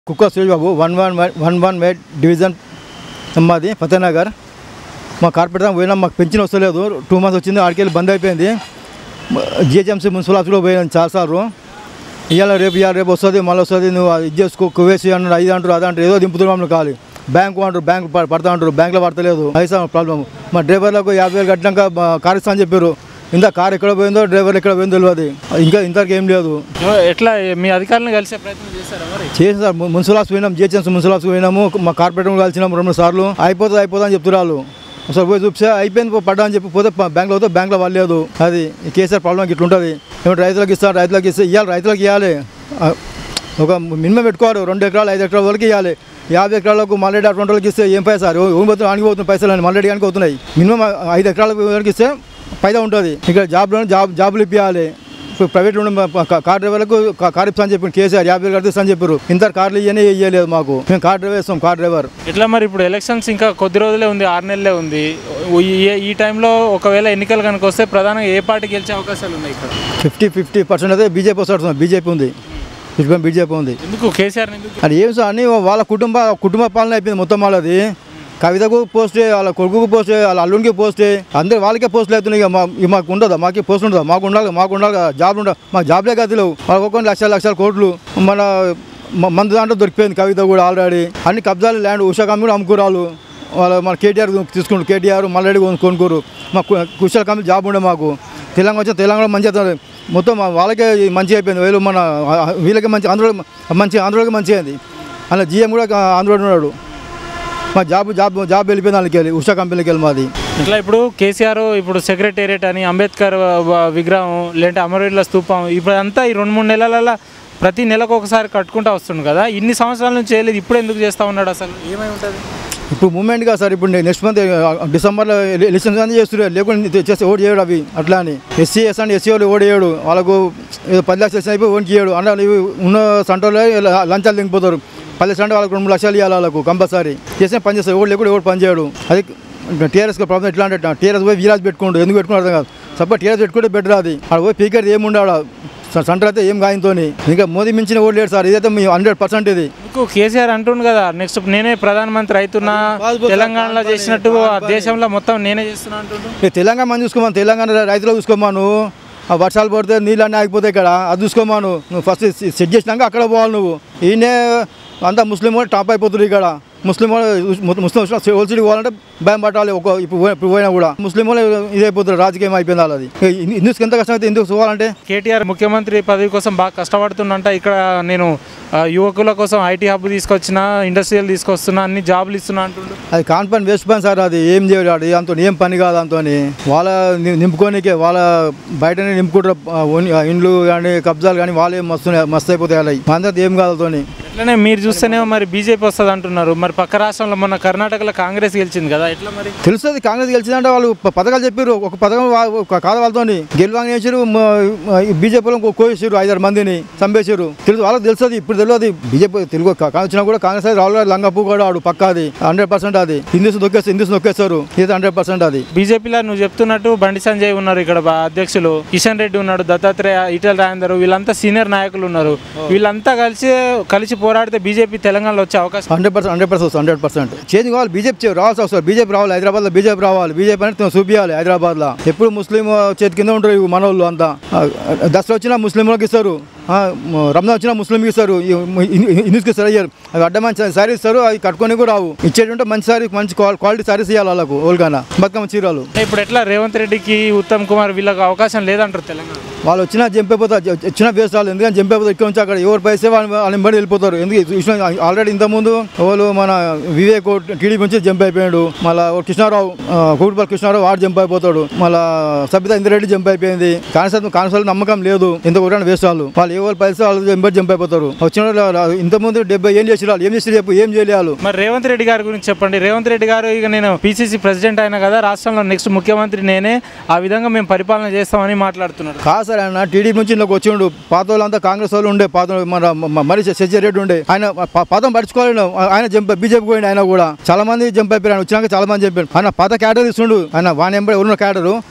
కుక్క Suresh Babu one one one one మేట్ division మాది ఫతేనగర్ మా కార్పొరేట్ దాకా పోయినా మాకు పెన్షన్ వస్తలేదు టూ మంత్స్ వచ్చింది ఆడికెళ్ళి బంద్ అయిపోయింది జిహెచ్ఎంసీ మున్సిపల్ ఆఫీస్లో పోయాను చాలాసార్లు ఇవాళ రేపు ఇవాళ రేపు వస్తుంది మళ్ళీ వస్తుంది నువ్వు అది ఇది చేసుకో కువేసి అన్నారు ఐదు అంటారు అది అంటారు ఏదో దింపుతున్నాం మమ్మల్ని కాలి బ్యాంకు అంటారు బ్యాంకు ప- పడతా అంటారు బ్యాంకులో పడతలేదు పైసా ప్రాబ్లం మా డ్రైవర్లకు యాభై వేలు కట్టినాక మా కార్ ఇస్తా అని చెప్పారు ఇంత కార్ ఎక్కడ పోయిందో డ్రైవర్ ఎక్కడ పోయిందో తెలియదు ఇంకా ఇంతవరకు ఏం లేదు ఎట్లా మీ అధికారులను కలిసే ప్రయత్నం చేస్తారా మరి చేసి సార్ ము- మున్సిపల్ ఆఫీస్ పోయినాం జిహెచ్ఎంసీ మున్సిపల్ ఆఫీస్ పోయినాము మా కార్పొరేటర్ కలిసినాము రెండు సార్లు అయిపోతుంది అయిపోతుంది అని చెప్తున్నారు ఒకసారి పోయి చూపిస్తే అయిపోయింది పో, పడ్డా అని చెప్పి పోతే ప- బ్యాంకులో పోతే బ్యాంకులో వాళ్ళలేదు అది ఈ కేసీఆర్ ప్రాబ్లం ఇట్లా ఉంటుంది ఏమంటే రైతులకు ఇస్తారు రైతులకు ఇస్తే ఇవ్వాలి రైతులకు ఇవ్వాలి ఆ, ఒక మినిమం పెట్టుకోవాలి రెండు ఎకరాలు ఐదు ఎకరాల వరకు ఇవ్వాలి యాభై ఎకరాలకు మల్లెడి అటువంటి వాళ్ళకి ఇస్తే ఏం పైసా ఏం పోతుంది ఆనిపోతుంది పైసలు అని మల్లెడి కానీ అవుతున్నాయి మినిమం ఐదు ఎకరాల వరకు ఇస్తే పైదా ఉంటుంది ఇక్కడ జాబ్లో జాబ్ జాబులు ఇప్పించాలి ఇప్పుడు ప్రైవేట్ ఉన్న కా- కార్ డ్రైవర్లకు కా- కార్ ఇప్పిస్తా అని చెప్పి కేసీఆర్ యాభై వేలు కడితే అని చెప్పారు ఇంత కార్లు ఇవన్నీ ఇవ్వలేదు మాకు మేము కార్ డ్రైవర్ ఇస్తాం కార్ డ్రైవర్ ఎట్లా మరి ఇప్పుడు ఎలక్షన్స్ ఇంకా కొద్ది రోజులే ఉంది ఆరు నెలలే ఉంది ఈ- ఈ టైంలో ఒకవేళ ఎన్నికలు కనుక వస్తే ప్రధానంగా ఏ పార్టీ గెలిచే అవకాశాలు ఉన్నాయి ఇక్కడ ఫిఫ్టీ ఫిఫ్టీ పర్సెంట్ అయితే బీజేపీ వస్తుంది బీజేపీ ఉంది ఇటుపై బీజేపీ ఉంది ఎందుకు కేసీఆర్ ఎందుకు అది ఏం సార్ అన్ని వాళ్ళ కుటుంబ కుటుంబ పాలన అయిపోయింది మొత్తం వాళ్ళది కవితకు పోస్ట్ వాళ్ళ కొడుకుకు పోస్ట్ వాళ్ళ అల్లునికి పోస్ట్ అందరు వాళ్ళకే పోస్టులు అవుతున్నాయి ఇక మా ఇక మాకు ఉండదా మాకే పోస్ట్ ఉండదా మాకు ఉండాలి మాకు ఉండాలి కదా, జాబ్లు ఉండవు మాకు జాబ్లే కదా లేవు వాళ్ళకి ఒక్కొక్క లక్షల లక్షల కోట్లు మన మ- మందు దాంట్లో దొరికిపోయింది కవిత కూడా ఆల్రెడీ అన్ని కబ్జాలు ల్యాండ్ ఉషా కంపెనీ కూడా అమ్ముకురాలు వాళ్ళ మన కేటీఆర్ తీసుకుంటారు కేటీఆర్ మల్లెడి కొనుక్కోరు మా కు- కుషాల కంపెనీ జాబ్ ఉండే మాకు తెలంగాణ వచ్చిన తెలంగాణ మంచి అవుతుంది మొత్తం మా వాళ్ళకే మంచి అయిపోయింది వీళ్ళు మన వీళ్ళకి మంచి ఆంధ్రలో మంచి ఆంధ్రలోకి మంచి అయింది అలా జిఎం కూడా ఆంధ్రలో ఉన్నాడు మా జాబ్ జాబ్ జాబ్ వెళ్ళిపోయింది వాళ్ళకి వెళ్ళి ఉషా కంపెనీకి వెళ్ళి మాది ఇట్లా ఇప్పుడు కేసీఆర్ ఇప్పుడు సెక్రటేరియట్ అని అంబేద్కర్ వ- విగ్రహం లేదంటే అమరవీరుల స్తూపం ఇప్పుడు అంతా ఈ రెండు మూడు నెలల ప్రతి నెలకు ఒకసారి కట్టుకుంటూ వస్తుంది కదా ఇన్ని సంవత్సరాల నుంచి చేయలేదు ఇప్పుడు ఎందుకు చేస్తా ఉన్నాడు అసలు ఏమై ఉంటుంది ఇప్పుడు మూమెంట్ కాదు సార్ ఇప్పుడు నెక్స్ట్ మంత్ డిసెంబర్లో ఎలక్షన్స్ అన్నీ చేస్తున్నారు లేకుండా చేస్తే ఓటు చేయడు అవి అట్లా అని ఎస్సీ ఎస్ అండ్ ఎస్సీ వాళ్ళు ఓటు చేయడు వాళ్ళకు ఏదో పది లక్షలు ఇస్తే అయిపోయి ఓటు చేయడు అంటే ఇవి ఉన్న సంటలో లంచాలు దిగిపోతారు పది లక్షలు అంటే వాళ్ళకి రెండు మూడు లక్షలు ఇవ్వాలి వాళ్ళకు కంపల్సరీ చేస్తే పని చేస్తారు ఓటు లేకుండా ఓటు పని చేయడు అది టీఆర్ఎస్ ప్రాబ్లం ఎట్లా అంటే టీఆర్ఎస్ పోయి వీరాజ్ పెట్టుకోండు ఎందుకు పెట్టుకుని అర్థం కాదు సపోజ్ టీఆర్ఎస్ పెట్టుకుంటే బెటర్ అది ఆడ పోయి పీకేది ఏముండాడు సెంటర్ అయితే ఏం గాయంతోని ఇంకా మోదీ మించిన ఓటు లేడు సార్ ఇదైతే మీ హండ్రెడ్ పర్సెంట్ ఇది మీకు కేసీఆర్ అంటుండు కదా నెక్స్ట్ నేనే ప్రధానమంత్రి అవుతున్నా తెలంగాణలో చేసినట్టు ఆ దేశంలో మొత్తం నేనే చేస్తున్నా అంటుండు ఈ తెలంగాణ మంది చూసుకోమా తెలంగాణ రైతులు చూసుకోమా నువ్వు ఆ వర్షాలు పడితే నీళ్ళు అన్నీ ఆగిపోతాయి ఇక్కడ అది చూసుకోమా నువ్వు నువ్వు ఫస్ట్ సెట్ చేసినాక అక్కడ పోవాలి నువ్వు ఈయనే అంతా ముస్లిం వాళ్ళు టాప్ అయిపోతుంది ఇక్కడ ముస్లిం వాళ్ళు ముస్లిం హోల్సీడీ పోవాలంటే భయం పట్టాలి ఒక ఇప్పుడు పోయి- ఇప్పుడు పోయినా కూడా ముస్లిం వాళ్ళు ఇది అయిపోతారు రాజకీయం అయిపోయింది వాళ్ళది హిందూస్కి ఎంత కష్టం అయితే ఎందుకు పోవాలంటే కేటీఆర్ ముఖ్యమంత్రి పదవి కోసం బాగా కష్టపడుతున్నంట ఇక్కడ నేను ఆ, యువకుల కోసం ఐటీ హబ్ తీసుకొచ్చిన ఇండస్ట్రియల్ తీసుకొస్తున్నా అన్ని జాబులు ఇస్తున్నా అంటుండు అది కాన్ పని వేస్ట్ పని సార్ అది ఏం చేయడు అంతో ఏం పని కాదు అంతో వాళ్ళ ని- నింపుకోనికే వాళ్ళ బయటనే నింపుకుంటారు ఆ, ఓన్- ఆ ఇండ్లు కానీ కబ్జాలు కానీ వాళ్ళే మస్తు మస్తు అయిపోతాయి అలా అందరితో ఏం కాదు తోని అట్లనే మీరు చూస్తేనేమో మరి బీజేపీ వస్తుంది అంటున్నారు మరి పక్క రాష్ట్రంలో మొన్న కర్ణాటకలో కాంగ్రెస్ గెలిచింది కదా ఎట్లా మరి తెలుస్తుంది కాంగ్రెస్ గెలిచిందంటే వాళ్ళు ప- పథకాలు చెప్పారు ఒక పథకం వా- ఒక కాదు వాళ్ళతో గెలువాంగ్ చేసారు బీజేపీలో కోసేసారు ఐదారు మందిని చంపేశారు తెలుసు వాళ్ళకి తెలుస్తుంది ఇప్పుడు తెలియదు బీజేపీ తెలుగు కా- కాంగ్రెస్ వచ్చినా కూడా కాంగ్రెస్ అయితే రావాలి లంగపు కూడా ఆడు పక్క అది హండ్రెడ్ పర్సెంట్ అది హిందూస్ దొక్కేస్తారు హిందూస్ నొక్కేస్తారు ఇది హండ్రెడ్ పర్సెంట్ అది బీజేపీలో నువ్వు చెప్తున్నట్టు బండి సంజయ్ ఉన్నారు ఇక్కడ బా- అధ్యక్షులు కిషన్ రెడ్డి ఉన్నాడు దత్తాత్రేయ ఈటల రాజేందర్ వీళ్ళంతా సీనియర్ నాయకులు ఉన్నారు వీళ్ళంతా కలిసి కలిసి పోరాడితే బీజేపీ తెలంగాణలో వచ్చే అవకాశం hundred percent hundred percent hundred percent change కావాలి బీజేపీ రావాల్సి వస్తారు బీజేపీ రావాలి హైదరాబాద్లో బీజేపీ రావాలి బీజేపీ అంటే చూపించాలి హైదరాబాద్లో ఎప్పుడు ముస్లిం చేతి కింద ఉంటారు ఈ మనోళ్ళు అంతా ఆ, దసరా వచ్చినా ముస్లింలకు ఇస్తారు ఆ, మ- రంజాన్ వచ్చినా ముస్లింకి ఇస్తారు ఈ- ఈ- ఈ- హిందూస్కి ఇస్తారు అయ్యారు అవి అడ్డ మంచి సారీ ఇస్తారు అవి కట్టుకొని కూడా రావు ఇచ్చేటుంటే మంచి సారీ మంచి క్వా- క్వాలిటీ సారీస్ ఇవ్వాలి వాళ్ళకు ఓల్గానా బతుకమ్మ చీరలు ఇప్పుడు ఎట్లా రేవంత్ రెడ్డికి ఉత్తమ్ కుమార్ వీళ్ళకి అవకాశం లేదంటారు తెలంగాణ వాళ్ళు వచ్చినా జంపైపోతారు జ- వచ్చిన వేస్ట్ వాళ్ళు ఎందుకంటే జంపైపోతారు ఇక్కడ నుంచి అక్కడ ఎవరు పైసే వాళ్ళ వాళ్ళని బడి వెళ్ళిపోతారు ఎందుకు ఆల్రెడీ ఇంతకుముందు వాళ్ళు మన వివేక్ టీడీపీ నుంచి జంప్ అయిపోయాడు మళ్ళీ కృష్ణారావు కూటుపల్లి కృష్ణారావు వాడు జంప్ అయిపోతాడు మళ్ళీ సబితా ఇంద్రెడ్డి జంప్ అయిపోయింది కాన్సర్ కాన్సర్ నమ్మకం లేదు ఇంత కూడా వేస్ట్ వాళ్ళు వాళ్ళు ఎవరు పైసే వాళ్ళు జంప్ జంప్ అయిపోతారు వచ్చిన వాళ్ళు ఇంతకుముందు డెబ్బై ఏం చేసి వాళ్ళు ఏం చేసి చెప్పు ఏం చేయలేరు మరి రేవంత్ రెడ్డి గారి గురించి చెప్పండి రేవంత్ రెడ్డి గారు ఇక నేను పీసీసీ ప్రెసిడెంట్ అయినా కదా రాష్ట్రంలో నెక్స్ట్ ముఖ్యమంత్రి నేనే ఆ విధంగా మేము పరిపాలన చేస్తామని మాట్లాడుతున్నాడు కాదు సార్ ఆయన టీడీపీ నుంచి ఇంట్లోకి వచ్చిండు పాత వాళ్ళంతా కాంగ్రెస్ వాళ్ళు ఉండే పాత మన మ- మరి శశి రెడ్డి ఉండే ఆయన ప- పాతం పడుచుకోలేడు ఆయన జంప్ బీజేపీ పోయిండు ఆయన కూడా చాలా మంది జంప్ అయిపోయారు ఆయన వచ్చినాక చాలా మంది చెప్పారు ఆయన పాత క్యాడర్ ఇస్తుండు ఆయన వాని ఎంబడి ఉన్న క్యాడరు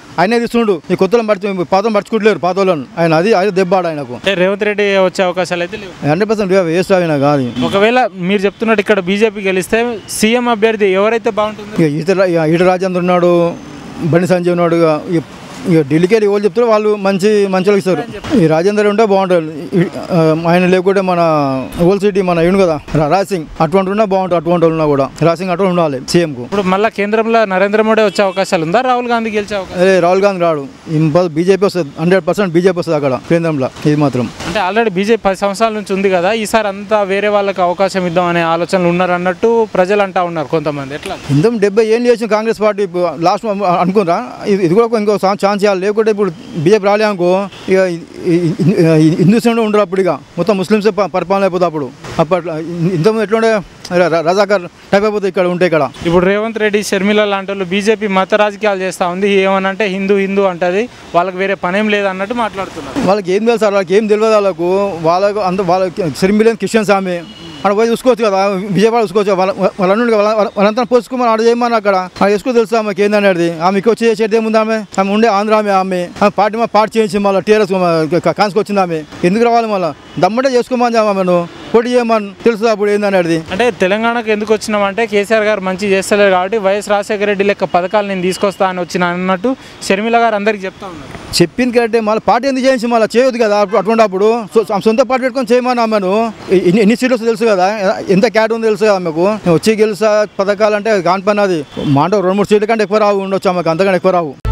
ఆయనే తీసుకుండు ఈ కొత్తలో మర్చి పాత మర్చుకుంటలేరు పాత వాళ్ళని ఆయన అది అది దెబ్బాడు ఆయనకు అంటే రేవంత్ రెడ్డి వచ్చే అవకాశాలు అయితే లేవు హండ్రెడ్ పర్సెంట్ వేస్ట్ అయినా కాదు ఒకవేళ మీరు చెప్తున్నట్టు ఇక్కడ బీజేపీ గెలిస్తే సీఎం అభ్యర్థి ఎవరైతే బాగుంటుంది ఇక ఈట ఇక ఈట రాజేంద్ర ఉన్నాడు బండి సంజయ్ ఉన్నాడు ఇక ఇక ఇక ఢిల్లీకి వెళ్ళి ఎవరు చెప్తారో వాళ్ళు మంచి మంచి వాళ్ళకి ఇస్తారు ఈ రాజేందర్ ఉంటే బాగుంటుంది ఈ- ఆ, ఆయన లేకుంటే మన ఓల్ సిటీ మన ఇను కదా రా- రాజ్ సింగ్ అటువంటి ఉన్నా బాగుంటుంది అటువంటి వాళ్ళు ఉన్నా కూడా రాజ్ సింగ్ అటువంటి ఉండాలి సీఎంకు ఇప్పుడు మళ్ళీ కేంద్రంలో నరేంద్ర మోడీ వచ్చే అవకాశాలు ఉందా రాహుల్ గాంధీ గెలిచే అవకాశం అదే రాహుల్ గాంధీ రాడు ఇంపాస్ బీజేపీ వస్తుంది హండ్రెడ్ పర్సెంట్ బీజేపీ వస్తుంది అక్కడ కేంద్రంలో ఇది మాత్రం అంటే ఆల్రెడీ బీజేపీ పది సంవత్సరాల నుంచి ఉంది కదా ఈసారి అంతా వేరే వాళ్ళకి అవకాశం ఇద్దాం అనే ఆలోచనలు ఉన్నారు అన్నట్టు ప్రజలు అంటా ఉన్నారు కొంతమంది ఎట్లా ఇంత డెబ్బై ఏళ్ళు చేసిన కాంగ్రెస్ పార్టీ ఇప్పుడు లాస్ట్ అనుకున్నా ఇది ఇది కూడా ఇంకో ఛాన్స్ ఛాన్స్ చేయాలి లేకుంటే ఇప్పుడు బీజేపీ రాలే అనుకో ఇక హిందూస్ ఉండరు అప్పుడు ఇక మొత్తం ముస్లిమ్స్ పరిపాలన అయిపోతుంది అప్పుడు అప్పట్లో ఇంతకుముందు ఎట్లుండే ర- ర- రజాకర్ టైప్ అయిపోతుంది ఇక్కడ ఉంటే ఇక్కడ ఇప్పుడు రేవంత్ రెడ్డి షర్మిల లాంటి వాళ్ళు బీజేపీ మత రాజకీయాలు చేస్తూ ఉంది ఏమనంటే హిందూ హిందూ అంటది వాళ్ళకి వేరే పనేం లేదు అన్నట్టు మాట్లాడుతున్నారు వాళ్ళకి ఏం తెలుసు వాళ్ళకి ఏం తెలియదు వాళ్ళకు వాళ్ళకు అంత వాళ్ళకి సిరిమిలియన్ క్రిస్టియన్స్ ఆమె అక్కడ పోయి చూసుకోవచ్చు కదా విజయవాడ చూసుకోవచ్చు వాళ్ళ వాళ్ళ నుండి వాళ్ళ వాళ్ళంతా పోసుకోమని ఆడ చేయమని అక్కడ ఆడ చేసుకో తెలుసు ఆమెకి ఏందనేది ఆమెకి వచ్చి చేసేది ఏముంది ఆమె ఆమె ఉండే ఆంధ్ర ఆమె ఆమె ఆమె పార్టీ మా పార్టీ చేయించి మళ్ళీ టీఆర్ఎస్ కాన్స్కి వచ్చింది ఆమె ఎందుకు రావాలి మళ్ళీ దమ్మంటే చేసుకోమని ఆమెను పోటీ చేయమని తెలుసు అప్పుడు ఏందనేది అంటే తెలంగాణకు ఎందుకు వచ్చినామంటే కేసీఆర్ గారు మంచి చేస్తలేరు కాబట్టి వైఎస్ రాజశేఖర రెడ్డి లెక్క పథకాలు నేను తీసుకొస్తా అని వచ్చిన అన్నట్టు షర్మిల గారు అందరికి చెప్తా ఉన్నారు చెప్పింది కరెక్టే మళ్ళీ పార్టీ ఎందుకు చేయించి మళ్ళీ చేయొద్దు కదా అప్పుడు అటువంటి అప్పుడు సో ఆమె సొంత పార్టీ పెట్టుకొని చేయమని ఆమెను ఎన్ని ఎన్ని సీట్లు వస్తుందో తెలుసు కదా ఎంత క్యాట్ ఉందో తెలుసు కదా ఆమెకు వచ్చి గెలుసా పథకాలు అంటే కాని పని అది మాట రెండు మూడు సీట్ల కంటే ఎక్కువ రావు ఉండొచ్చు ఆమెకు అంతకంటే ఎక్కువ రావు